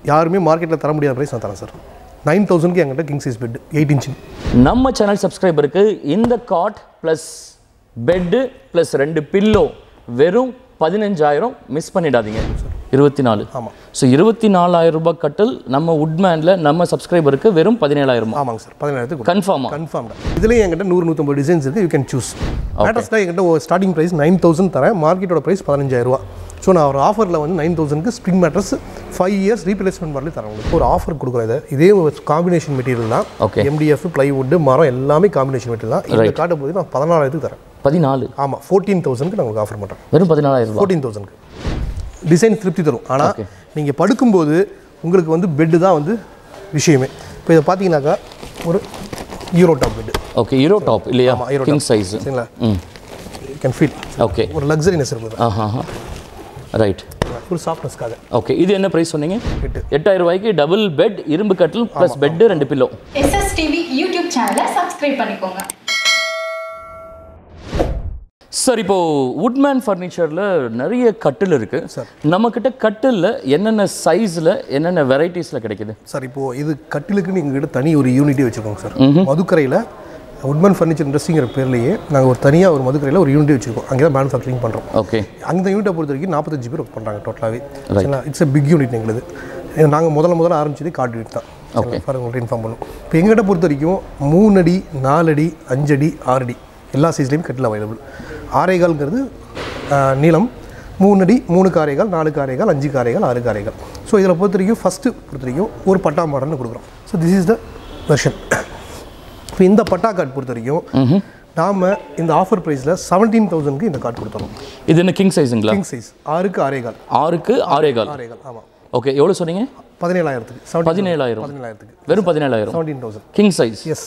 யாருமே மார்க்கெட்டில் தர முடியாத ப்ரைஸ் நான் தரேன் சார் நைன் தௌசண்ட்க்கு என்கிட்ட king size bed eight inch நம்ம சேனல் சப்ஸ்கிரைபருக்கு இந்த காட் ப்ளஸ் பெட்டு ப்ளஸ் ரெண்டு பில்லோ வெறும் பதினஞ்சாயிரம் மிஸ் பண்ணிடாதீங்க இருபத்தி நாலு ஆமாம் ஸோ இருபத்தி நாலாயிரம் ரூபாய் கட்டல் நம்ம உட்மேனில் நம்ம சப்ஸ்கிரைபருக்கு வெறும் பதினேழாயிரம் ஆமாங்க சார் பதினேழாயிரத்துக்கு கன்ஃபார்மா கன்ஃபார்ம் இதுலேயும் என்கிட்ட நூறு நூற்றம்பது டிசைன்ஸ் இருக்குது யூ கேன் சூஸ் மேட்டர்ஸ்டாக என்கிட்ட ஒரு ஸ்டார்டிங் ப்ரைஸ் நைன் தௌசண்ட் தரேன் மார்க்கெட்டோட ப்ரைஸ் பதினஞ்சாயிரரூவா ஸோ நான் ஒரு ஆஃபரில் வந்து நைன் தௌசண்ட்க்கு spring mattress five years replacement வரலையும் தரேன் உங்களுக்கு ஒரு ஆஃபர் கொடுக்குறேன் இதை இதே ஒரு காம்பினேஷன் மெட்டீரியல் தான் Okay. எம்டிஎஃப் பிளைவுட் மரம் எல்லாமே காம்பினேஷன் மெட்டீரியல் தான் இந்த காட்ட போது நான் பதினாலாயிரத்துக்கு தரேன் பதினாலு ஆமாம் ஃபோர்டீன் தௌசண்ட்க்கு நான் உங்களுக்கு ஆஃபர் பண்ணுறேன் வெறும் பதினாலாயிரம் ரூபாய் ஃபோர்டீன் தௌசண்ட்க்கு டிசைன் திருப்தி தரும் ஆனால் நீங்கள் படுக்கும்போது உங்களுக்கு வந்து பெட்டு தான் வந்து விஷயமே இப்போ இதை பார்த்தீங்கன்னாக்கா ஒரு euro top bed okay hero top இல்லையா ஆமா, hero கிங் சைஸ் சரிங்களா ம் கேன் ஃபீல் ஓகே ஒரு லக்ஸரினஸ் இருக்குது ஆஹா ரைட் ஒரு சாஃப்ட்னஸ்க்காக ஓகே இது என்ன ப்ரைஸ் சொன்னீங்க எட்டு. எட்டாயிரம் ரூபாய்க்கு டபுள் பெட் இரும்பு கட்டில் ப்ளஸ் பெட்டு ரெண்டு பில்லோ எஸ்எஸ்டிவி யூடியூப் சேனலை சப்ஸ்கிரைப் பண்ணிக்கோங்க சார் இப்போ வுட்மேன் ஃபர்னிச்சரில் நிறைய கட்டில் இருக்கு நம்மக்கிட்ட கட்டிலில் என்னென்ன சைஸில் என்னென்ன வெரைட்டிஸில் கிடைக்குது சார் இப்போது இது கட்டிலுக்குன்னு எங்ககிட்ட தனி ஒரு யூனிட்டே வச்சுருக்கோங்க சார் மதுக்கரையில் உட்மன் ஃபர்னிச்சர் இண்டஸ்ட்ரிங்கிற பேர்லேயே நாங்கள் ஒரு தனியாக ஒரு மதுக்கரையில் ஒரு யூனிட்டே வச்சுருக்கோம் அங்கே தான் மேனுஃபேக்சரிங் பண்ணுறோம் ஓகே அந்த யூனிட்டை பொறுத்த வரைக்கும் நாற்பத்தஞ்சு பேர் ஒர்க் பண்ணுறாங்க டோட்டலாகவே சரிங்களா இட்ஸ் a பிக் யூனிட் எங்களுது நாங்கள் முதல்ல முதல்ல ஆரம்பிச்சது கார்டு யூனிட் தான் ஃபார் உங்கள்கிட்ட இன்ஃபார்ம் பண்ணும் இப்போ எங்கிட்ட பொறுத்த வரைக்கும் மூணு அடி நாலு அடி அஞ்சு அடி ஆறு அடி எல்லா சைஸ்லேயும் கட்டில் அவைலபிள் ஆரேகால்ங்கிறது ஆஹ், நீளம் மூணு அடி மூணு காரைகள் நாலு காரைகள் அஞ்சு காரைகள் ஆறு காரைகள் ஸோ இதில் பொறுத்த வரைக்கும் ஃபஸ்ட்டு பொறுத்த வரைக்கும் ஒரு பட்டா மாடல்னு கொடுக்குறோம் so this is the version இப்போ இந்த பட்டா கார்டு பொறுத்த வரைக்கும் நாம் இந்த ஆஃபர் ப்ரைஸில் செவன்டீன் தௌசண்ட்க்கு இந்த கார்டு கொடுத்துறோம் இது என்ன கிங் சைஸுங்களா கிங் சைஸ் ஆறுக்கு ஆறேகால் ஆறுக்கு ஆறேகால் ஆறேகால் ஆமாம் ஓகே எவ்வளோ சொன்னீங்க பதினேழாயிரத்துக்கு செவன்டீன் பதினேழாயிரம் பதினேழாயிரத்துக்கு வெறும் பதினேழாயிரம் seventeen thousand king size yes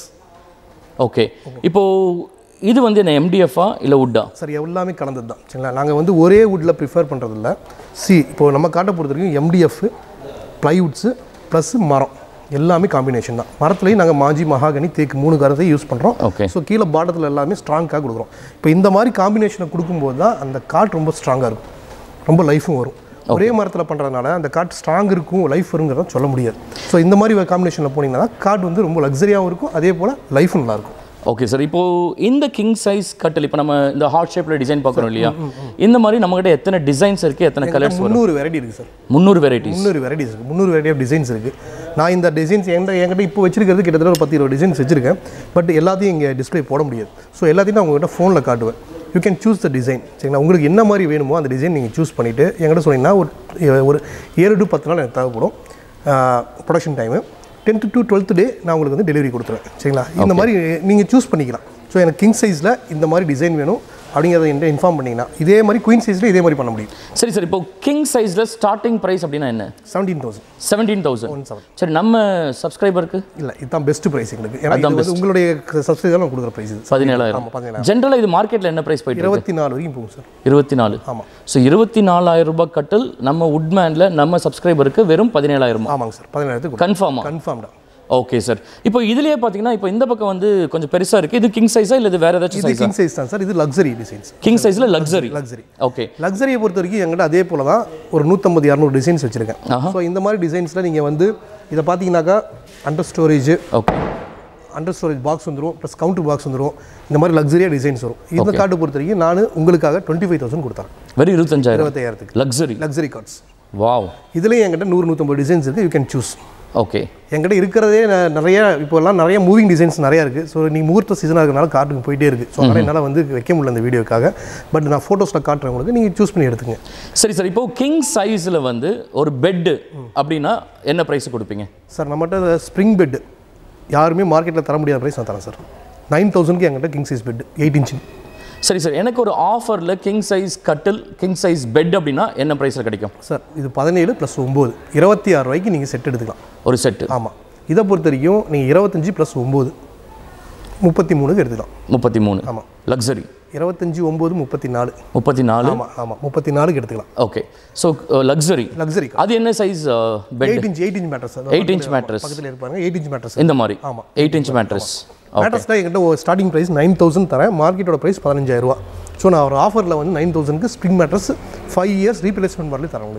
okay இப்போ இது வந்து என்ன எம்டிஎஃபா இல்லை வுட்டா சரி எல்லாமே கலந்தது தான் சரிங்களா நாங்கள் வந்து ஒரே வுட்டில் ப்ரிஃபர் பண்ணுறதில்ல சி இப்போ நம்ம காட்ட பொறுத்த வரைக்கும் எம்டிஎஃப் ப்ளைவுட்ஸு ப்ளஸ் மரம் எல்லாமே காம்பினேஷன் தான் மரத்துலேயும் நாங்கள் மாஞ்சி மகாகனி தேக்கு மூணு கரத்தையும் யூஸ் பண்ணுறோம் Okay. ஸோ கீழே பாட்டத்தில் எல்லாமே ஸ்ட்ராங்காக கொடுக்குறோம் இப்போ இந்த மாதிரி காம்பினேஷனை கொடுக்கும்போது தான் அந்த காட் ரொம்ப ஸ்ட்ராங்காக இருக்கும் ரொம்ப லைஃபும் வரும் ஒரே மரத்தில் பண்ணுறதுனால அந்த காட் ஸ்ட்ராங் இருக்கும் லைஃப் வருங்கிறத சொல்ல முடியாது ஸோ இந்த மாதிரி காம்பினேஷனில் போனீங்கன்னா காட் வந்து ரொம்ப லக்ஸரியாகவும் இருக்கும் அதே போல் லைஃபும் நல்லாயிருக்கும் ஓகே சார் இப்போ இந்த கிங் சைஸ் கட்டில் இப்போ நம்ம இந்த ஹார்ட் ஷேப்பில் டிசைன் பார்க்குறோம் இல்லையா இந்த மாதிரி நம்மகிட்ட எத்தனை டிசைன்ஸ் இருக்குது எத்தனை கலர்ஸ் வரும் முந்நூறு வெரைட்டி இருக்குது சார் முந்நூறு வெரைட்டிஸ் முந்நூறு வெரைட்டிஸ் இருக்குது முந்நூறு வெரைட்டி ஆஃப் டிசைன்ஸ் இருக்குது நான் இந்த டிசைன்ஸ் என்கிட்ட என்கிட்ட இப்போ வச்சிருக்கிறது கிட்டத்தட்ட ஒரு பத்து இருபது டிசைன்ஸ் வச்சிருக்கேன் பட் எல்லாத்தையும் இங்கே டிஸ்ப்ளே போட முடியாது ஸோ எல்லாத்தையும் நான் உங்கள்கிட்ட ஃபோனில் காட்டுவேன் you can choose the design சரிங்களா உங்களுக்கு என்ன மாதிரி வேணுமோ அந்த டிசைன் நீங்கள் சூஸ் பண்ணிவிட்டு என்கிட்ட சொன்னீங்கன்னா ஒரு ஒரு ஏழு டு பத்து நாள் எனக்கு தேவைப்படும் production time tenth to twelfth day நான் உங்களுக்கு வந்து டெலிவரி கொடுத்துருவேன் சரிங்களா இந்த மாதிரி நீங்கள் சூஸ் பண்ணிக்கலாம் ஸோ எனக்கு கிங் சைஸில் இந்த மாதிரி டிசைன் வேணும் அப்படிங்கிறத என்கிட்ட இன்ஃபார்ம் பண்ணிங்கன்னா இதே மாதிரி குயின் சைஸில் இதே மாதிரி பண்ண முடியும் சரி சார் இப்போ கிங் சைஸில் ஸ்டார்டிங் ப்ரைஸ் அப்படின்னா என்ன seventeen thousand seventeen thousand one seven சரி நம்ம சப்ஸ்கிரைபருக்கு இல்லை இதுதான் பெஸ்ட் ப்ரைஸ் எங்களுக்கு ஏன்னா இது வந்து உங்களுடைய சப்சிடி நான் கொடுக்குற ப்ரைஸ் இது பதினேழாயிரம் ஆமாம் பதினேழாயிரம் ஜென்ரலாக இது மார்க்கெட்டில் என்ன ப்ரைஸ் போயிட்டு இருக்கு? இருபத்தி நாலு வரைக்கும் போகும் சார் இருபத்தி நாலு ஆமாம் ஸோ இருபத்தி நாலாயிரம் ரூபாய் கட்டல் நம்ம உட்மேனில் நம்ம சப்ஸ்கிரைபருக்கு வெறும் பதினேழாயிரம் ஆமாங்க சார் பதினேழாயிரத்துக்கு கன்ஃபார்மா கன்ஃபார்ம்டா ஓகே சார் இப்போ இதுலயே பார்த்தீங்கன்னா இப்போ இந்த பக்கம் வந்து கொஞ்சம் பெருசா இருக்கு இது கிங் சைஸா இல்லை இது வேற ஏதாச்சும் இது சைஸா கிங் சைஸ் தான் சார் இது லக்ஸரி டிசைன்ஸ் கிங் சைஸ்ல லக்ஸரி லக்ஸரி ஓகே லக்ஸரியை பொறுத்த வரைக்கும் எங்கிட்ட அதே போல தான் ஒரு நூற்றம்பது இரநூறு டிசைன்ஸ் வச்சுருக்கேன் ஸோ இந்த மாதிரி டிசைன்ஸில் நீங்கள் வந்து இதை பார்த்தீங்கன்னாக்கா under storage okay under storage box வந்துடும் ப்ளஸ் கவுண்டர் பாக்ஸ் வந்துடும் இந்த மாதிரி லக்ஸரியாக டிசைன்ஸ் வரும் இந்த கார்டு பொறுத்த வரைக்கும் நான் உங்களுக்காக டுவெண்ட்டி ஃபைவ் தௌசண்ட் கொடுத்தேன் வெறும் இருபத்தஞ்சாயிரம் இருபத்தாயிரத்துக்கு லக்ஸரி லக்ஸரி கார்ட்ஸ் வாவ் இதுலேயும் என்கிட்ட நூறு நூற்றம்பது டிசைன்ஸ் இருக்குது யூ கேன் சூஸ் ஓகே என்கிட்ட இருக்கிறதே ந- நிறைய இப்போல்லாம் நிறைய மூவிங் டிசைன்ஸ் நிறையா இருக்குது ஸோ நீ முகூர்த்த சீசனாக இருக்கனால காட்டுக்கு போயிட்டே இருக்குது ஸோ அதனால் என்னால் வந்து வைக்க முடியல இந்த வீடியோக்காக பட் நான் ஃபோட்டோஸில் காட்டுறேன் உங்களுக்கு நீங்கள் சூஸ் பண்ணி எடுத்துங்க சரி சார் இப்போ கிங் சைஸ்ல வந்து ஒரு பெட்டு அப்படின்னா என்ன பிரைஸ் கொடுப்பீங்க சார் நம்மகிட்ட ஸ்ப்ரிங் பெட் யாருமே மார்க்கெட்டில் தர முடியாத ப்ரைஸ் நான் தரேன் சார் நைன் தௌசண்ட்க்கு என்கிட்ட king size bed eight inch சரி சார் எனக்கு ஒரு ஆஃபரில் கிங் சைஸ் கட்டில் கிங் சைஸ் பெட் அப்படின்னா என்ன ப்ரைஸில் கிடைக்கும் சார் இது பதினேழு ப்ளஸ் ஒம்பது இருபத்தி ஆறு ரூபாய்க்கு நீங்கள் செட் எடுத்துக்கலாம் ஒரு செட்டு ஆமாம் இதை பொறுத்த வரைக்கும் நீங்கள் இருபத்தஞ்சி ப்ளஸ் ஒம்பது முப்பத்தி மூணுக்கு எடுத்துக்கலாம் முப்பத்தி மூணு ஆமாம் லக்ஸரி இருபத்தஞ்சி ஒம்பது முப்பத்தி நாலு முப்பத்தி நாலு ஆமாம் ஆமாம் முப்பத்தி நாலுக்கு எடுத்துக்கலாம் ஓகே ஸோ லக்ஸரி லக்ஸரி அது என்ன size bed eight inch eight inch mattress eight inch mattress பக்கத்தில் இருப்பாங்க எயிட் இன்ச் மேட்ரஸ் இந்த மாதிரி ஆமாம். எயிட் இன்ச் மேட்ரஸ் மேட்ரஸ்லாம் என்கிட்ட ஒரு ஸ்டார்டிங் ப்ரைஸ் நைன் தௌசண்ட் தரேன் மார்க்கெட்டோட ப்ரைஸ் பதினஞ்சாயிரரூவா ஸோ நான் ஒரு ஆஃபரில் வந்து நைன் தௌசண்ட்க்கு spring mattress five years replacement வரலையும் தரேன் உங்களுக்கு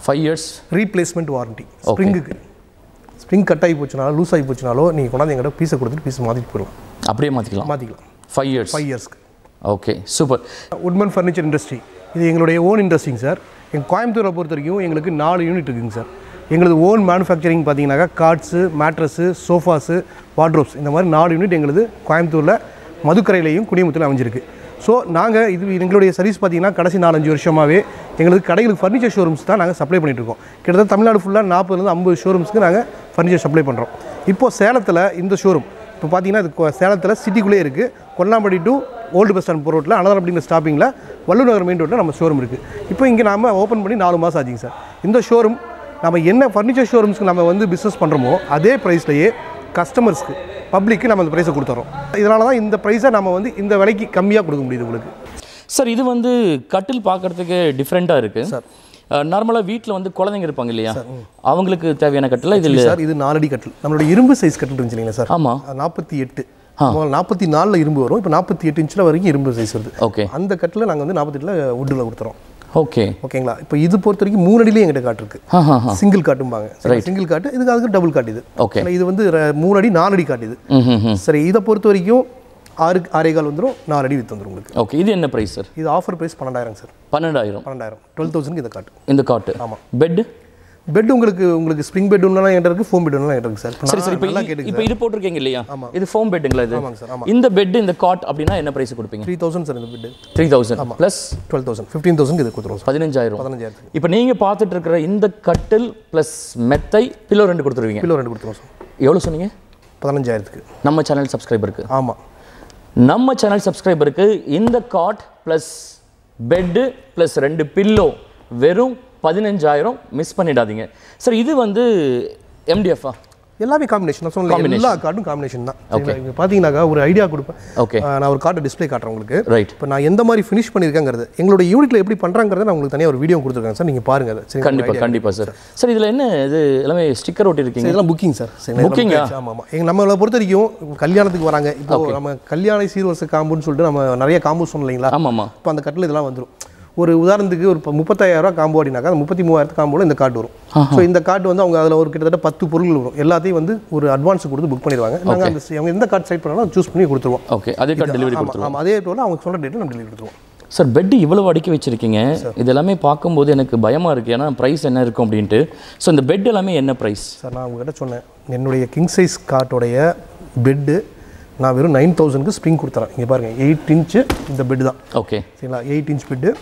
ஃபைவ் இயர்ஸ் ரீப்ளேஸ்மெண்ட் வாரண்டி ஸ்ப்ரிங்குக்கு ஸ்ப்ரிங் கட் ஆகி போச்சுனாலோ லூஸ் ஆகி போச்சுனாலோ நீங்கள் கொண்டாந்து எங்கிட்ட பீஸை கொடுத்துட்டு பீஸ் மாற்றிட்டு போயிடலாம் அப்படியே மாற்றிக்கலாம் மாற்றிக்கலாம் ஃபைவ் இயர்ஸ் ஃபைவ் இயர்ஸ்க்கு okay super Woodman furniture industry இது எங்களுடைய ஓன் இண்டஸ்ட்ரிங்க சார் எங்கள் கோயம்புத்தூரை பொறுத்த வரைக்கும் எங்களுக்கு நாலு யூனிட் இருக்குங்க சார் எங்களது ஓன் மேனுஃபேக்சரிங் பார்த்தீங்கன்னாக்கா கார்ட்ஸு மேட்ரஸு சோஃபாஸு வார்ட்ரோப்ஸ் இந்த மாதிரி நாலு யூனிட் எங்களுது கோயம்புத்தூரில் மதுக்கரையிலையும் குடியமுத்தில் அமைஞ்சிருக்கு ஸோ நாங்கள் இது எங்களுடைய சர்வீஸ் பார்த்தீங்கன்னா கடைசி நாலஞ்சு வருஷமாகவே எங்களுக்கு கடைகளுக்கு ஃபர்னிச்சர் ஷோரூம்ஸ் தான் நாங்கள் சப்ளை பண்ணிட்டு இருக்கோம் கிட்டத்தட்ட தமிழ்நாடு ஃபுல்லாக நாற்பதுலேருந்து ஐம்பது ஷோரூம்ஸ்க்கு நாங்கள் ஃபர்னிச்சர் சப்ளை பண்ணுறோம் இப்போது சேலத்தில் இந்த ஷோரூம் இப்போ பார்த்தீங்கன்னா இது கொ- சேலத்தில் சிட்டிக்குள்ளே இருக்குது Kollampadi to old bus stand ரோட்டில் அனதர் அப்படிங்கிற ஸ்டாப்பிங்கில் வள்ளுநகர் மெயின் ரோட்டில் நம்ம ஷோரூம் இருக்குது இப்போ இங்கே நாம ஓப்பன் பண்ணி நாலு மாதம் ஆச்சுங்க சார் இந்த ஷோரூம் நம்ம என்ன ஃபர்னிச்சர் ஷோரூம்ஸ்க்கு நம்ம வந்து பிஸ்னஸ் பண்ணுறோமோ அதே ப்ரைஸ்லையே கஸ்டமர்ஸ்க்கு பப்ளிக்கு நம்ம அந்த ப்ரைஸை கொடுத்துறோம் இதனால தான் இந்த ப்ரைஸை நம்ம வந்து இந்த விலைக்கு கம்மியாக கொடுக்க முடியுது உங்களுக்கு சார் இது வந்து கட்டில் பார்க்கறதுக்கு டிஃப்ரெண்ட்டாக இருக்குது சார். நார்மலாக வீட்டில் வந்து குழந்தைங்க இருப்பாங்க இல்லையா அவங்களுக்கு தேவையான கட்டில் இது இல்லை சார் இது நாலடி கட்டில் நம்மளோட இரும்பு சைஸ் கட்டில் இருந்துச்சு இல்லைங்களா சார் ஆமாம் நாற்பத்தி எட்டு நாற்பத்தி நாலில் இரும்பு வரும் இப்போ நாற்பத்தி எட்டு இன்ச்சில் வரைக்கும் இரும்பு சைஸ் வருது ஓகே அந்த கட்டில் நாங்கள் வந்து நாற்பத்தெட்டில் வுட்டில் கொடுத்துறோம் ஓகே ஓகேங்களா இப்போ இது பொறுத்த வரைக்கும் மூணு அடியிலே எங்கிட்ட காட்டு இருக்கு ஆ ஹா ஹா சிங்கிள் காட்டும்பாங்க சிங்கிள் காட்டு இதுக்கு அதுக்கு டபுள் காட்டு இது Okay. இது வந்து ர- மூணு அடி நாலு அடி காட்டுது ம் ம் ம் சரி இதை பொறுத்த வரைக்கும் ஆறு ஆறே கால் வந்துடும் நாலு அடி வித்து வந்துடும் உங்களுக்கு ஓகே இது என்ன ப்ரைஸ் சார் இது ஆஃபர் ப்ரைஸ் பன்னெண்டாயிரம் சார் பன்னெண்டாயிரம் பன்னெண்டாயிரம் டுவெல் தௌசண்ட்க்கு இதை காட்டு இந்த காட்டு ஆமாம். பெட் பெட் உங்களுக்கு உங்களுக்கு ஸ்ப்ரிங் பெட் ஒன்றுலாம் என்கிட்ட இருக்கு ஃபோம் பெட் ஒன்றுலாம் என்கிட்ட இருக்கு சார் இப்ப சரி சரி நான் இப்போ நல்லா கேட்டுங்க இப்போ இது போட்டிருக்கீங்க இல்லையா இது ஃபோம் பெட்டுங்களா இது ஆமாங்க சார் ஆமாம் இந்த பெட் இந்த காட் அப்படின்னா என்ன ப்ரைஸ் கொடுப்பீங்க த்ரீ தௌசண்ட் சார் இந்த bed three thousand plus twelve thousand fifteen thousand இது கொடுத்துருவோம் சார் பதினஞ்சாயிரம் பதினஞ்சாயிரத்துக்கு இப்போ நீங்கள் பார்த்துட்டு இருக்கிற இந்த கட்டில் ப்ளஸ் மெத்தை பில்லோ ரெண்டு கொடுத்துருவீங்க கிலோ ரெண்டு கொடுத்துருவோம் சார் எவ்வளோ சொன்னீங்க பதினஞ்சாயிரத்துக்கு நம்ம சேனல் சப்ஸ்கிரைபருக்கு ஆமாம் நம்ம சேனல் சப்ஸ்கிரைபருக்கு இந்த காட் ப்ளஸ் பெட்டு ப்ளஸ் ரெண்டு பில்லோ வெறும் பதினஞ்சாயிரம் மிஸ் பண்ணிடாதீங்க சார் இது வந்து எம்டிஎஃப்ஆ எல்லாமே காம்பினேஷன் நான் சொன்னேன் எல்லா கார்டும் காம்பினேஷன் தான் சரிங்களா? இங்க பார்த்தீங்கன்னாக்கா ஒரு ஐடியா கொடுப்பேன் ஓகே ஆஹ் நான் ஒரு கார்டை டிஸ்ப்ளே காட்டுறேன் உங்களுக்கு ரைட் இப்போ நான் எந்த மாதிரி ஃபினிஷ் பண்ணியிருக்கேங்கிறது எங்களோட யூனிட்ல எப்படி பண்ணுறாங்கிறத நான் உங்களுக்கு தனியாக ஒரு வீடியோ கொடுத்துருக்கேன் சார் நீங்கள் பாருங்க அதை சரி கண்டிப்பா கண்டிப்பா சார் சார் இதுல என்ன இது எல்லாமே ஸ்டிக்கர் ஒட்டி இருக்கீங்க இதெல்லாம் புக்கிங் சார் Booking ஆ? ஆமாம் ஆமாம் எங்கள் நம்மளை பொறுத்த வரைக்கும் கல்யாணத்துக்கு வராங்க இப்போ நம்ம கல்யாண சீர்வரிசை காம்புன்னு சொல்லிட்டு நம்ம நிறைய காம்பு சொன்னோம் இல்லைங்களா ஆமாமா இப்போ அந்த கட்டில் இதெல்லாம் வந்துடும் ஒரு உதாரணத்துக்கு ஒரு இப்போ முப்பத்தாயிரம் ரூபா காம்போ அப்படின்னாக்கா அந்த முப்பத்தி மூவாயிரத்து காம்போல இந்த கார்டு வரும் ஸோ இந்த கார்டு வந்து அவங்க அதில் ஒரு கிட்டத்தட்ட பத்து பொருள் வரும் எல்லாத்தையும் வந்து ஒரு அட்வான்ஸ் கொடுத்து புக் பண்ணிடுவாங்க நாங்கள் அந்த அவங்க எந்த கார்டு செலக்ட் பண்ணாலும் சூஸ் பண்ணி கொடுத்துருவோம் ஓகே அதே கார்டு டெலிவரி ஆமாம் கொடுத்துருவோம் ஆமாம் அதே போல் அவங்க சொல்கிற டேட்டில் நம்ம டெலிவரி கொடுத்துருவோம் சார் பெட் இவ்வளவு அடுக்கி வச்சிருக்கீங்க இது எல்லாமே பார்க்கும்போது எனக்கு பயமா இருக்கு ஏன்னா ப்ரைஸ் என்ன இருக்கும் அப்படின்ட்டு ஸோ இந்த பெட் எல்லாமே என்ன ப்ரைஸ் சார் நான் உங்ககிட்ட சொன்னேன் என்னுடைய கிங் சைஸ் கார்ட்டோடைய பெட்டு நான் வெறும் நைன் தௌசண்ட்க்கு ஸ்ப்ரிங் கொடுத்துறேன் இங்கே பாருங்கள் எயிட் இன்ச்சு இந்த பெட் தான் ஓகே சரிங்களா எயிட் இன்ச் பெட்டு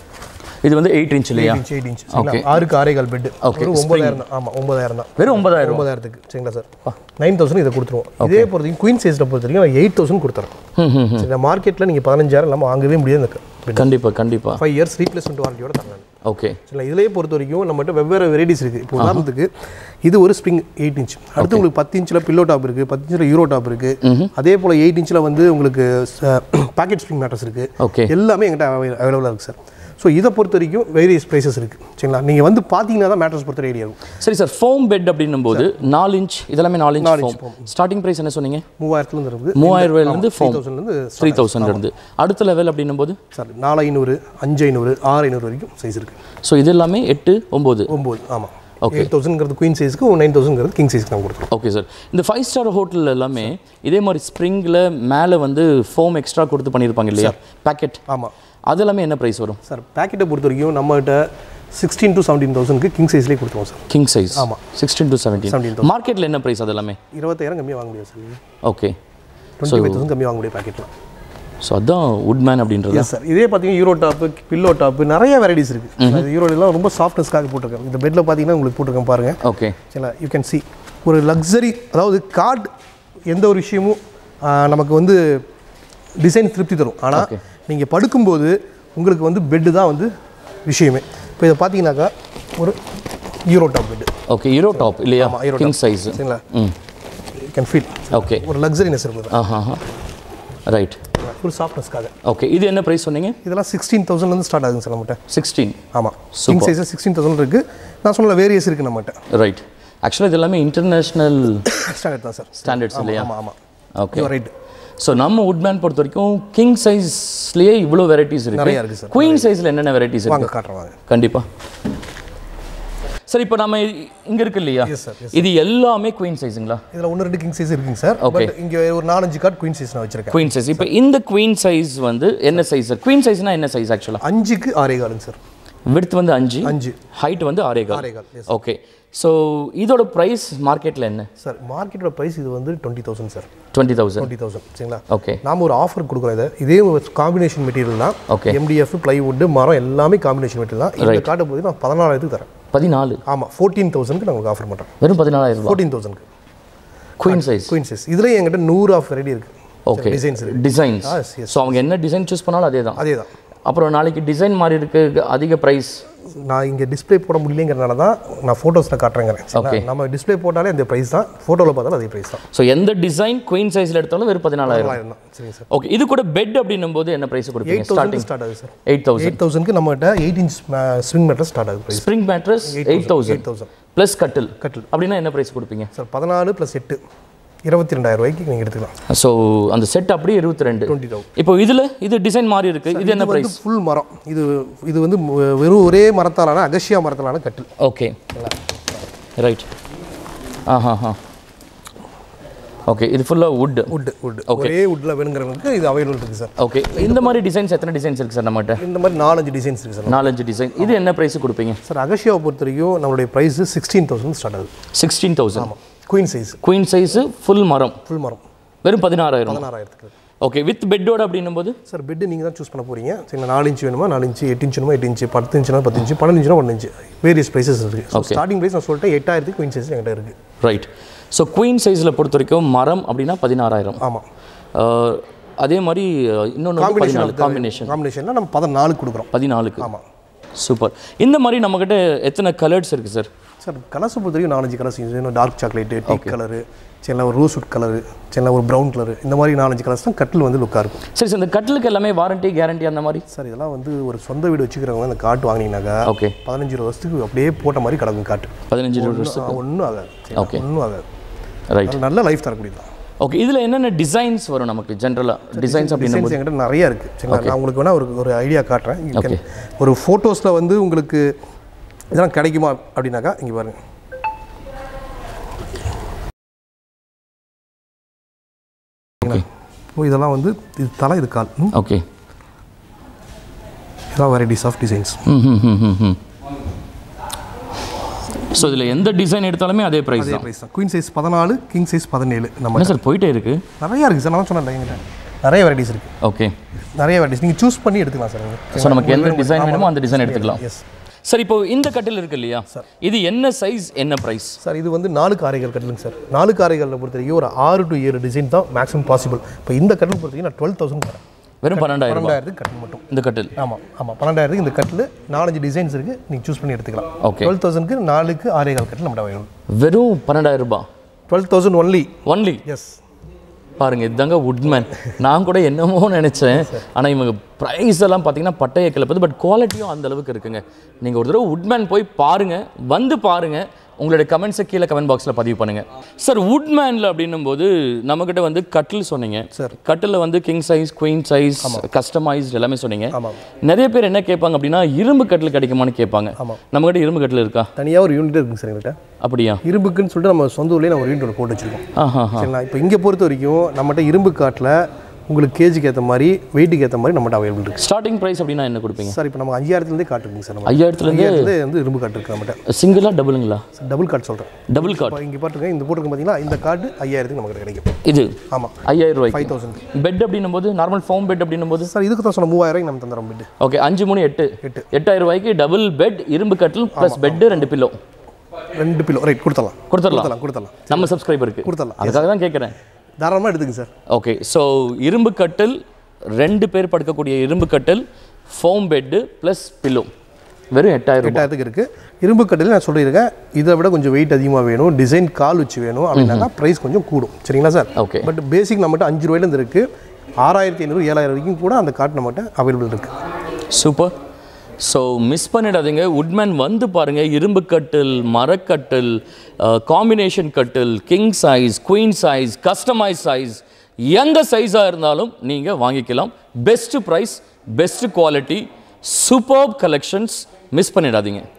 இது வந்து எயிட் இன்ச் இல்லையா இன்ச் எயிட் இன்ச் சரிங்களா ஆறுக்கு ஆறே கால் பெட் Okay, ஒரு ஒன்பதாயிரம் தான் ஆமாம் ஒன்பதாயிரம் தான் வெறும் ஒன்பதாயிரம் ஒன்பதாயிரத்துக்கு சரிங்களா சார் நைன் தௌசண்ட் இதை கொடுத்துருவோம் இதே பொறுத்தவரைக்கும் குயின் சைஸில் பொறுத்த வரைக்கும் நான் எயிட் தௌசண்ட் கொடுத்துறேன் ம் ம் சரி மார்க்கெட்டில் நீங்கள் பதினஞ்சாயிரம் இல்லாமல் வாங்கவே முடியாது இந்த கண்டிப்பா கண்டிப்பா ஃபைவ் இயர்ஸ் ரீப்ளேஸ்மெண்ட் வாரண்டியோட தரேன் ஓகே சரிங்களா இதுலேயே பொறுத்த வரைக்கும் நம்மகிட்ட வெவ்வேறு வெரைட்டிஸ் இருக்குது இப்போ உதாரணத்துக்கு இது ஒரு ஸ்ப்ரிங் எயிட் இன்ச் அடுத்து உங்களுக்கு பத்து இன்ச்சில் பில்லோ டாப் இருக்குது பத்து இன்ச்சில் யூரோ டாப் இருக்குது அதே போல் எயிட் இன்ச்சில் வந்து உங்களுக்கு பேக்கெட் ஸ்ப்ரிங் மேட்டர்ஸ் இருக்குது ஓகே எல்லாமே எங்கிட்ட அவைலபிளாக இருக்குது சார் ஸோ இதை பொறுத்த வரைக்கும் வேரியஸ் ப்ரைஸஸ் இருக்குது சரிங்களா நீங்கள் வந்து பார்த்தீங்கன்னா தான் மேட்டர்ஸ் பொறுத்த ஐடியா இருக்கும் சரி சார் ஃபோம் பெட் அப்படின்னும் போது நாலு இன்ச் இதெல்லாமே நாலு இன்ச் ஃபோம் ஸ்டார்டிங் ப்ரைஸ் என்ன சொன்னீங்க மூவாயிரத்துலேருந்து இருக்குது மூவாயிரம் ரூபாயிலேருந்து த்ரீ ஃபோம் தௌசண்ட்லேருந்து த்ரீ தௌசண்ட் இருந்து அடுத்த லெவல் அப்படின்னும் போது சார் நாலு ஐநூறு அஞ்சு ஐநூறு ஆறு ஐநூறு வரைக்கும் சைஸ் இருக்குது ஸோ இது எல்லாமே எட்டு ஒம்பது ஒம்பது ஆமாம் எயிட் தௌசண்ட்ங்கிறது குயின் சைஸ்க்கு நைன் தௌசண்ட்ங்கிறது கிங் சைஸ்க்கு நான் கொடுத்துருவோம் ஓகே சார் இந்த ஃபைவ் ஸ்டார் ஹோட்டல் எல்லாமே இதே மாதிரி ஸ்ப்ரிங்கில் மேலே வந்து ஃபோம் எக்ஸ்ட்ரா கொடுத்து பண்ணியிருப்பாங்க இல்லையா பேக்கெட் ஆமாம் அது எல்லாமே என்ன ப்ரைஸ் வரும் சார் பேக்கெட்டை பொறுத்த வரைக்கும் நம்மகிட்ட சிக்ஸ்டீன் டு செவன்டீன் தௌசண்ட்க்கு கிங் சைஸ்லேயே கொடுத்துருவோம் சார் கிங் சைஸ் ஆமா. Sixteen to seventeen 17,000. மார்க்கெட்டில் என்ன ப்ரைஸ் அது எல்லாமே இருபத்தாயிரம் கம்மியாக வாங்க முடியாது sir okay twenty five thousand கம்மியாக வாங்க முடியாது பேக்கெட்டில் ஸோ அதான் உட்மேன் அப்படின்றது எஸ் சார் இதே பார்த்தீங்கன்னா யூரோ டாப்பு பில்லோ டாப்பு நிறைய வெரைட்டிஸ் இருக்குது அது யூரோலாம் ரொம்ப சாஃப்ட்னஸ்க்காக போட்டிருக்கேன் இந்த பெட்டில் பார்த்தீங்கன்னா உங்களுக்கு போட்டிருக்கேன் பாருங்கள் ஓகே சரிங்களா யூ கேன் see ஒரு லக்ஸரி அதாவது கார்டு எந்த ஒரு விஷயமும் ஆ, நமக்கு வந்து டிசைன் திருப்தி தரும் ஆனால் Okay. நீங்கள் படுக்கும்போது உங்களுக்கு வந்து பெட்டு தான் வந்து விஷயமே இப்போ இதை பார்த்தீங்கன்னாக்கா ஒரு euro top bed okay hero top இல்லையா ஆமா, hero கிங் top. சைஸ் சரிங்களா ம் யூ கேன் ஃபீல் ஓகே ஒரு லக்ஸரினஸ் இருக்குது ஆஹா ரைட் ஒரு சாஃப்ட்னஸ்க்காக ஓகே இது என்ன ப்ரைஸ் சொன்னீங்க இதெல்லாம் சிக்ஸ்டீன் தௌசண்ட்லேருந்து ஸ்டார்ட் ஆகுங்க சார் நம்மகிட்ட சிக்ஸ்டீன் ஆமாம் கிங் சைஸில் சிக்ஸ்டீன் தௌசண்ட் இருக்குது நான் சொன்ன வேரியஸ் இருக்குது நம்மகிட்ட ரைட் ஆக்சுவலாக இது எல்லாமே இன்டர்நேஷ்னல் ஸ்டாண்டர்ட் தான் சார் ஸ்டாண்டர்ட்ஸ் இல்லையா ஆமாம் ஆமாம் ஓகே ரைட் ஸோ நம்ம உட்மேன் பொறுத்த வரைக்கும் கிங் சைஸ்லேயே இவ்வளோ வெரைட்டிஸ் இருக்கு நிறைய இருக்கு சார். குயின் சைஸில் என்னென்ன வெரைட்டிஸ் வாங்க இருக்கு காட்டுறேன் வாங்க கண்டிப்பா சார் இப்போ நம்ம இங்க இருக்கு இல்லையா Yes, sir. Yes, இது எல்லாமே குயின் சைஸுங்களா இதில் ஒன்று ரெண்டு கிங் சைஸ் இருக்குங்க சார் பட் இங்கே ஒரு நாலஞ்சு கார்டு குயின் சைஸ் நான் வச்சிருக்கேன் குயின் சைஸ் இப்போ இந்த குயின் சைஸ் வந்து என்ன சைஸ் சார் குயின் சைஸ்னா என்ன சைஸ் ஆக்சுவலா அஞ்சுக்கு ஆறே காலுங்க சார் விடுத்து வந்து அஞ்சு அஞ்சு ஹைட் வந்து ஆறே கால் ஆறே கால் எஸ் ஓகே ஸோ இதோட ப்ரைஸ் மார்க்கெட்ல என்ன சார் மார்க்கெட்டோட ப்ரைஸ் இது வந்து twenty thousand sir twenty thousand twenty thousand சரிங்களா ஓகே நாம ஒரு ஆஃபர் கொடுக்குறோம் இதை இதே காம்பினேஷன் மெட்டீரியல் தான் Okay. எம்டிஎஃப் பிளைவுட் மரம் எல்லாமே காம்பினேஷன் மெட்டீரியல் தான் இந்த காட்டை போய் நான் பதினாலாயிரத்துக்கு தரேன் பதினாலு ஆமாம் ஃபோர்டீன் தௌசண்ட்க்கு நான் உங்களுக்கு ஆஃபர் பண்ணுறேன் வெறும் பதினாலாயிரம் ரூபாய் ஃபோர்டீன் தௌசண்ட்க்கு குயின் சைஸ் குயின் சைஸ் இதுலேயும் என்கிட்ட நூறு ஆஃப் வெரைட்டி இருக்குது ஓகே டிசைன்ஸ் இருக்கு டிசைன்ஸ் Yes, yes. ஸோ அவங்க என்ன டிசைன் சூஸ் பண்ணாலும் அதே தான் அதே தான் அப்புறம் நாளைக்கு டிசைன் மாதிரி இருக்கு அதிக ப்ரைஸ் நான் இங்கே டிஸ்ப்ளே போட முடியலங்கிறனால தான் நான் ஃபோட்டோஸில் காட்டுறேங்கிறேன் சரிங்களா? Okay. நம்ம டிஸ்ப்ளே போட்டாலே அந்த ப்ரைஸ் தான் ஃபோட்டோவில் பார்த்தாலும் அதே ப்ரைஸ் தான் ஸோ எந்த டிசைன் குயின் சைஸ்ல எடுத்தாலும் வெறும் பதினாலாயிரம் தொள்ளாயிரம் தான் சரிங்க சார் ஓகே இது கூட பெட் அப்படின்னும் போது என்ன ப்ரைஸ் கொடுப்பீங்க எயிட் தௌசண்ட் ஸ்டார்டிங் ஸ்டார்ட் ஆகுது சார் எயிட் தௌசண்ட் எயிட் தௌசண்ட்க்கு நம்மகிட்ட எயிட் இன்ச் ஸ்விங் மேட்டர் ஸ்டார்ட் ஆகுது price spring mattress eight thousand eight thousand plus கட்டில் கட்டில் அப்படின்னா என்ன ப்ரைஸ் கொடுப்பீங்க சார் பதினாலு ப்ளஸ் எட்டு இருபத்தி ரெண்டாயிரம் ரூபாய்க்கு நீங்கள் எடுத்துக்கலாம் ஸோ அந்த செட் அப்படியே இருபத்தி ரெண்டு டுவெண்ட்டி தௌசண்ட் இப்போ இதுல இது டிசைன் மாறி இருக்கு இது என்ன இது ப்ரைஸ் வந்து ஃபுல் மரம் இது இது வந்து மு- வெறும் ஒரே மரத்தாலான அகசியா மரத்தாலான கட்டில் ஓகே ரைட் ஆஹா ஹா ஓகே இது ஃபுல்லாக வுட் வுட் வுட் ஒரே வுட்டில் வேணுங்கிறவங்களுக்கு இது அவைலபிள் இருக்குது சார் ஓகே இந்த மாதிரி டிசைன்ஸ் எத்தனை டிசைன்ஸ் இருக்கு சார் நம்மகிட்ட இந்த மாதிரி நாலஞ்சு டிசைன்ஸ் இருக்குது சார் நாலஞ்சு டிசைன் இது என்ன ப்ரைஸ் கொடுப்பீங்க சார் அகசியாவை பொறுத்த வரைக்கும் நம்மளுடைய ப்ரைஸ் சிக்ஸ்டீன் தௌசண்ட் ஸ்டார்ட் ஆகுது sixteen thousand queen size queen size full மரம் ஃபுல் மரம் வெறும் பதினாறாயிரம் பதினாறாயிரத்துக்கு ஓகே வித் பெட்டோட அப்படின்னும் போது சார் பெட்டு நீங்கள் தான் சூஸ் பண்ண போறீங்க சரிங்களா நாலு இன்ச் வேணுமா நாலு இன்ச்சு எட்டு இன்ச் வேணுமா எட்டு இன்ச்சு பத்து இன்ச்சுனா பத்து இன்ச்சு பன்னெண்டு இன்ச்சுனா பன்னெண்டு இன்ச்சு வேரியஸ் ப்ரைஸஸ் இருக்குது ஸோ ஸ்டார்டிங் ப்ரைஸ் நான் சொல்லிட்டேன் எட்டாயிரத்துக்கு குயின் சைஸ் என்கிட்ட இருக்குது ரைட் ஸோ குயின் சைஸில் பொறுத்த வரைக்கும் மரம் அப்படின்னா பதினாறாயிரம் ஆமாம் அஹ், அதே மாதிரி அஹ், இன்னொன்று வந்து பதினாலு காம்பினேஷன் காம்பினேஷனில் நம்ம பதினாலு கொடுக்குறோம் பதினாலுக்கு ஆமாம் சூப்பர் இந்த மாதிரி நம்மக்கிட்ட எத்தனை கலர்ஸ் இருக்குது சார் சார் கலர்ஸை பொறுத்த வரைக்கும் நாலஞ்சு கலர்ஸ் யூஸ் பண்ணணும் டார்க் சாக்லேட்டு டீ கலரு சில ஒரு ரோஸ்வுட் கலரு சில ஒரு ப்ரௌன் கலரு இந்த மாதிரி நாலஞ்சு கலர்ஸ் தான் கட்டில் வந்து லுக்காக இருக்கும் சரி சார் இந்த கட்டிலுக்கு எல்லாமே வாரண்டி கேரண்டி அந்த மாதிரி சார் இதெல்லாம் வந்து ஒரு சொந்த வீடு வச்சுக்கிறவங்க அந்த காட்டு வாங்கினீங்கன்னாக்கா ஓகே பதினஞ்சு இருபது வருஷத்துக்கு அப்படியே போட்ட மாதிரி கிடக்கும் காட்டு பதினஞ்சு இருபது வருஷம் ஒன்றும் ஆகாது Okay. ஒன்றும் ஆகாது ரைட் அது நல்ல லைஃப் தரக்கூடியது தான் ஓகே இதில் என்னென்ன டிசைன்ஸ் வரும் நமக்கு ஜென்ரலாக டிசைன்ஸ் அப்படின்னும் டிசைன்ஸ் என்கிட்ட நிறைய இருக்குது சரிங்களா நான் உங்களுக்கு வேணால் ஒரு ஒரு ஐடியா காட்டுறேன் You can- ஒரு ஃபோட்டோஸில் வந்து உங்களுக்கு இதெல்லாம் கிடைக்குமா அப்படின்னாக்கா இங்கே பாருங்க ஓகே ஓ இதெல்லாம் வந்து இது தலை இது கால் ம், ஓகே இதெல்லாம் வெரைட்டிஸ் ஆஃப் டிசைன்ஸ் ம் ம் ம் ம் ம் ஸோ இதில் எந்த டிசைன் எடுத்தாலுமே அதே ப்ரைஸ் அதே தான் ப்ரைஸ் தான் குயின் சைஸ் பதினாலு கிங் சைஸ் பதினேழு நம்ம என்ன சார் போயிட்டே இருக்கு நிறையா இருக்குது சார் நான் சொன்னேன் எங்கிட்ட நிறைய வெரைட்டிஸ் இருக்குது ஓகே நிறைய வெரைட்டிஸ் நீங்கள் சூஸ் பண்ணி எடுத்துக்கலாம் சார் நீங்கள் ஸோ நமக்கு எந்த டிசைன் வேணுமோ அந்த டிசைன் எடுத்துக்கலாம் எஸ் சார் இப்போ இந்த கட்டில் இருக்கு இல்லையா இது என்ன சைஸ் என்ன ப்ரைஸ் சார் இது வந்து நாலு காரைகள் கட்டலுங்க சார் நாலு காரைகளில் பொறுத்த வரைக்கும் ஒரு ஆறு டு ஏழு டிசைன் தான் மேக்ஸிமம் பாசிபிள் இப்போ இந்த கட்டில் பொறுத்த வரைக்கும் நான் டுவெல் தௌசண்ட் தரேன் வெறும் பன்னெண்டாயிரம் ரூபாய் பன்னெண்டாயிரத்துக்கு கட்டில் மட்டும் இந்த கட்டில் ஆமாம் ஆமாம் பன்னெண்டாயிரத்துக்கு இந்த கட்டில் நாலஞ்சு டிசைன்ஸ் இருக்குது நீங்கள் சூஸ் பண்ணி எடுத்துக்கலாம் Okay. டுவெல் தௌசண்ட்க்கு நாலுக்கு ஆறே கால் கட்டில் நம்மகிட்ட வேணும் வெறும் பன்னெண்டாயிரம் ரூபாய் twelve thousand only only yes பாருங்க இதுதாங்க வுட்மேன் நான் கூட என்னமோ நினைச்சேன் ஆனா இவங்க ப்ரைஸ் எல்லாம் பார்த்தீங்கன்னா பட்டைய கிளப்புது பட் குவாலிட்டியும் அந்த அளவுக்கு இருக்குங்க நீங்க ஒரு தடவை வுட்மேன் போய் பாருங்க வந்து பாருங்க உங்களுடைய கமெண்ட்ஸை கீழே கமெண்ட் பாக்ஸில் பதிவு பண்ணுங்க சார் வுட்மேனில் அப்படின்னும் போது நம்மக்கிட்ட வந்து கட்டில் சொன்னீங்க சார். கட்டில் வந்து king size queen size customised எல்லாமே சொன்னீங்க ஆமாம் நிறைய பேர் என்ன கேட்பாங்க அப்படின்னா இரும்பு கட்டில் கிடைக்குமான்னு கேட்பாங்க ஆமாம். நம்மகிட்ட இரும்பு கட்டில் இருக்கா தனியாக ஒரு யூனிட் இருக்குங்க சார் எங்கள்கிட்ட அப்படியா இரும்புக்குன்னு சொல்லிட்டு நம்ம சொந்த ஊர்லேயே நம்ம ஒரு யூனிட் போட்டு வச்சிருக்கோம் ஆஹா சரிங்களா இப்போ இங்கே பொறுத்த வரைக்கும் நம்மகிட்ட இரும்பு காட்டில் உங்களுக்கு கேஜுக்கு ஏற்ற மாதிரி வெயிட்டுக்கு ஏற்ற மாதிரி நம்மகிட்ட அவைலபிள் இருக்குது ஸ்டார்டிங் ப்ரைஸ் அப்படின்னா என்ன கொடுப்பீங்க சார் இப்போ நம்ம அஞ்சாயிரத்துலேருந்தே காட்டு இருக்குங்க சார் நம்ம ஐயாயிரத்துலேருந்து ஐயாயிரத்துலேயே வந்து இரும்பு காட்டு இருக்குது நம்மகிட்ட சிங்கிளா டபுளுங்களா டபுள் கார்டு சொல்கிறேன் டபுள் கார்ட் இப்போ இங்கே பாட்டுருங்க இந்த போட்டுருக்கு பார்த்தீங்கன்னா இந்த கார்டு ஐயாயிரத்துக்கு நமக்கு கிடைக்கும் இது ஆமாம் ஐயாயிரம் ரூபாய்க்கு ஃபைவ் தௌசண்ட் பெட் அப்படின்னும் போது நார்மல் ஃபோம் பெட் அப்படின்னும் போது சார் இதுக்கு தான் சொன்ன மூவாயிரம் நம்ம தந்துடுறோம் பிட்டு ஓகே அஞ்சு மூணு எட்டு எட்டு. எட்டாயிரம் ரூபாய்க்கு டபுள் பெட் இரும்பு கட்டில் ப்ளஸ் பெட்டு ரெண்டு பில்லோ ரெண்டு கிலோ ரைட் கொடுத்துடலாம் கொடுத்துடலாம் கொடுத்துடலாம் கொடுத்துடலாம் நம்ம சப்ஸ்கிரைபருக்கு கொடுத்துடலாம். அதுக்காக தான் கேட்குறேன் தாராளமாக எடுத்துங்க சார் ஓகே ஸோ இரும்பு கட்டில் ரெண்டு பேர் படுக்கக்கூடிய இரும்பு கட்டில் ஃபோம் பெட்டு ப்ளஸ் பில்லோ வெறும் எட்டாயிரம் ரூபாய் எட்டாயிரத்துக்கு இருக்குது இரும்பு கட்டில் நான் சொல்லியிருக்கேன் இதை விட கொஞ்சம் வெயிட் அதிகமாக வேணும் டிசைன் கால் வச்சு வேணும் அப்படின்னாக்கா ப்ரைஸ் கொஞ்சம் கூடும் சரிங்களா சார் ஓகே பட் பேசிக் நம்மகிட்ட அஞ்சு ரூபாயிலேருந்து இருக்குது ஆறாயிரத்தி ஐநூறு ஏழாயிரம் வரைக்கும் கூட அந்த கார்டு நம்மகிட்ட அவைலபிள் இருக்குது சூப்பர் ஸோ மிஸ் பண்ணிடாதீங்க உட்மேன் வந்து பாருங்க இரும்பு கட்டில் மரக்கட்டில் காம்பினேஷன் கட்டில் king size queen size customise size எந்த சைஸாக இருந்தாலும் நீங்கள் வாங்கிக்கலாம் best price best quality super collections miss பண்ணிடாதீங்க